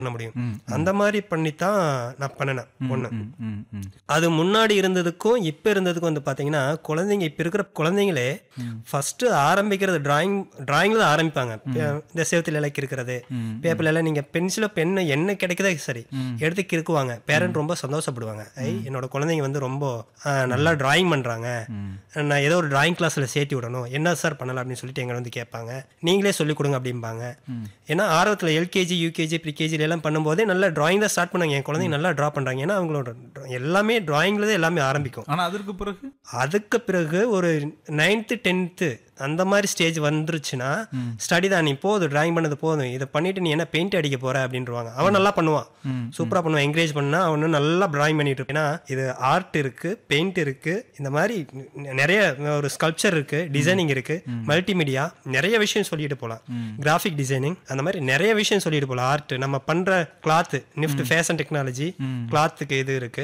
பண்ண முடியும் அந்த மாதிரி பண்ணித்தான் நான் பண்ணினேன் ஒண்ணு ம், ம், ம். அது முன்னாடி இருந்ததுக்கும் இப்ப இருந்ததுக்கும் வந்து பாத்தீங்கன்னா குழந்தைங்க இப்ப இருக்கிற குழந்தைங்களே ஃபர்ஸ்ட் ஆரம்பிக்கிறது டிராயிங் டிராயிங்ல தான் ஆரம்பிப்பாங்க பே- இந்த சேவத்தில் இலக்கு இருக்கிறது பேப்பர்ல எல்லாம் நீங்க பென்சில பெண்ணு என்ன கிடைக்குதோ சரி எடுத்து கிறுக்குவாங்க பேரண்ட் ரொம்ப சந்தோஷப்படுவாங்க ஐ என்னோட குழந்தைங்க வந்து ரொம்ப ஆ, நல்லா டிராயிங் பண்றாங்க நான் ஏதோ ஒரு டிராயிங் கிளாஸ்ல சேர்த்து விடணும் என்ன சார் பண்ணலாம் அப்படின்னு சொல்லிட்டு எங்களை வந்து கேட்பாங்க நீங்களே சொல்லிக் கொடுங்க அப்படிம்பாங்க ஏன்னா ஆர்வத்தில் எல்கேஜி யூகேஜி ப்ரீகேஜி எல்லாம் பண்ணும்போதே நல்லா டிராயிங் தான் ஸ்டார்ட் பண்ணாங்க என் குழந்தைங்க நல்லா ட்ரா பண்றாங்க ஏன்னா அவங்களோட dra- எல்லாமே டிராயிங்ல தான் எல்லாமே ஆரம்பிக்கும் ஆனா அதற்கு பிறகு அதுக்கு பிறகு ஒரு நைன்த்து டென்த்து அந்த மாதிரி ஸ்டேஜ் வந்துருச்சுன்னா ஸ்டடி தான் நீ போதும் டிராயிங் பண்ணது போதும் இதை பண்ணிட்டு நீ என்ன பெயிண்ட் அடிக்க போற அப்படின்றவாங்க அவன் நல்லா பண்ணுவான் சூப்பரா பண்ணுவான் என்கரேஜ் பண்ணா அவனு நல்லா டிராயிங் பண்ணிட்டு இருப்பான். ஏன்னா இது ஆர்ட் இருக்கு பெயிண்ட் இருக்கு இந்த மாதிரி ந- நிறைய ஒரு ஸ்கல்ப்சர் இருக்கு டிசைனிங் இருக்கு மல்டிமீடியா நிறைய விஷயம் சொல்லிட்டு போகலாம் கிராஃபிக் டிசைனிங் அந்த மாதிரி நிறைய விஷயம் சொல்லிட்டு போகலாம் ஆர்ட் நம்ம பண்ற கிளாத் நிஃப்ட் ஃபேஷன் டெக்னாலஜி கிளாத்துக்கு இது இருக்கு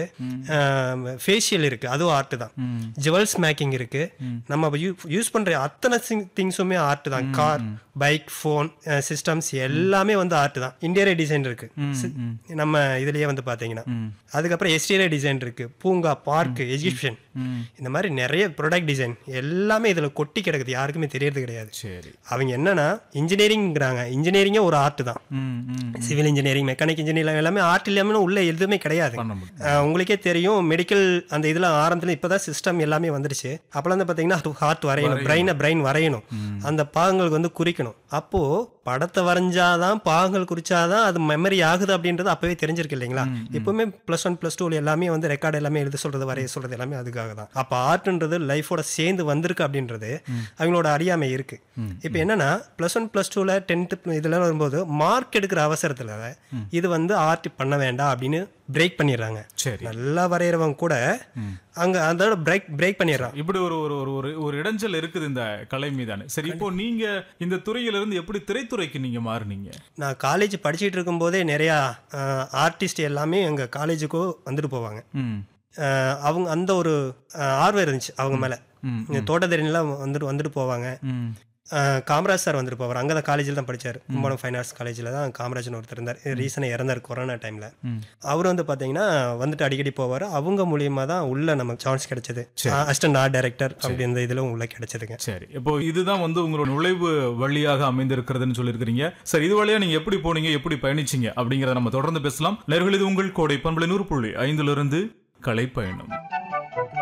ஃபேஷியல் இருக்கு அதுவும் ஆர்ட் தான் ஜுவல்ஸ் மேக்கிங் இருக்கு நம்ம யூஸ் பண்ற அத்தனை திங்ஸுமே ஆர்ட் தான் கார் பைக் ஃபோன் சிஸ்டம்ஸ் எல்லாமே வந்து ஆர்ட் தான் இன்டீரியர் டிசைன் இருக்கு சி- நம்ம இதுலயே வந்து பாத்தீங்கன்னா அதுக்கப்புறம் எக்ஸ்டீரியர் டிசைன் இருக்கு பூங்கா பார்க் எஜிபிஷன் இந்த மாதிரி நிறைய ப்ராடக்ட் டிசைன் எல்லாமே இதுல கொட்டி கிடக்குது யாருக்குமே தெரியறது கிடையாது சரி அவங்க என்னன்னா இன்ஜினியரிங்கிறாங்க இன்ஜினியரிங்கே ஒரு ஆர்ட் தான் ம், ம். சிவில் இன்ஜினியரிங் மெக்கானிக் இன்ஜினியரிங் எல்லாமே ஆர்ட் இல்லாமல் உள்ள எதுவுமே கிடையாது பண்ண முடியும் அஹ் உங்களுக்கே தெரியும் மெடிக்கல் அந்த இதுல ஆரம்பத்துல இப்பதான் சிஸ்டம் எல்லாமே வந்துருச்சு அப்பலாம் வந்து பாத்தீங்கன்னா ஹார்ட் வரையணும் பிரெயினை பிரெயின் வரையணும் அந்த பாகங்களுக்கு வந்து குறிக்கணும் அப்போ படத்தை வரைஞ்சாதான் பாகங்கள் குறிச்சாதான் அது மெமரி ஆகுது அப்படின்றது அப்பவே தெரிஞ்சிருக்கு இல்லைங்களா எப்பவுமே பிளஸ் ஒன் பிளஸ் டூல எல்லாமே வந்து ரெக்கார்டு எல்லாமே எழுத சொல்றது வரைய சொல்றது எல்லாமே அதுக்காக தான் அப்ப ஆர்ட்ன்றது லைஃபோட சேர்ந்து வந்திருக்கு அப்படின்றது அவங்களோட அறியாமை இருக்கு இப்போ என்னன்னா பிளஸ் ஒன் பிளஸ் டூல டென்த்து இதெல்லாம் வரும்போது மார்க் எடுக்கிற அவசரத்துல இது வந்து ஆர்ட் பண்ண வேண்டாம் அப்படின்னு பிரேக் பண்ணிடுறாங்க சரி நல்லா வரைகிறவங்க கூட அங்க அதோட பிரேக் பிரேக் பண்ணிடுறான் இப்படி ஒரு ஒரு ஒரு ஒரு ஒரு இடைஞ்சல் இருக்குது இந்த கலை மீதானே சரி இப்போ நீங்க இந்த துறையிலிருந்து எப்படி திரைத்துறைக்கு நீங்க மாறுனீங்க நான் காலேஜ் படிச்சுட்டு இருக்கும்போதே நிறையா ஆர்டிஸ்ட் எல்லாமே எங்க காலேஜுக்கோ வந்துட்டு போவாங்க ம் அஹ், அவங்க அந்த ஒரு அஹ், ஆர்வம் இருந்துச்சு அவங்க மேல ம், இந்த தோட்டத்தறிலாம் வந்துட்டு வந்துட்டு போவாங்க ம் அஹ், காமராஜ் சார் வந்துட்டு போவார் அங்கே தான் காலேஜில் தான் படிச்சார் கும்பகோணம் ஃபைன் ஆர்ட்ஸ் காலேஜில் தான் காமராஜ்னு ஒருத்தர் இருந்தார் ரீசனாக இறந்தார் கொரோனா டைமில் ம். அவர் வந்து பார்த்தீங்கன்னா வந்துட்டு அடிக்கடி போவார் அவங்க மூலியமா தான் உள்ள நமக்கு சான்ஸ் கிடைச்சது அசிஸ்டன்ட் ஆர்ட் டைரக்டர் அப்படி இந்த இதில் உள்ள கிடைச்சதுங்க சரி இப்போ இதுதான் வந்து உங்களோட நுழைவு வழியாக அமைந்திருக்கிறதுன்னு சொல்லியிருக்கிறீங்க சரி இது வழியா நீங்க எப்படி போனீங்க எப்படி பயணிச்சீங்க அப்படிங்கறத நம்ம தொடர்ந்து பேசலாம் நேர்கள் இது உங்கள் கோடை பண்பலை நூறு புள்ளி ஐந்துல இருந்து கலை பயணம்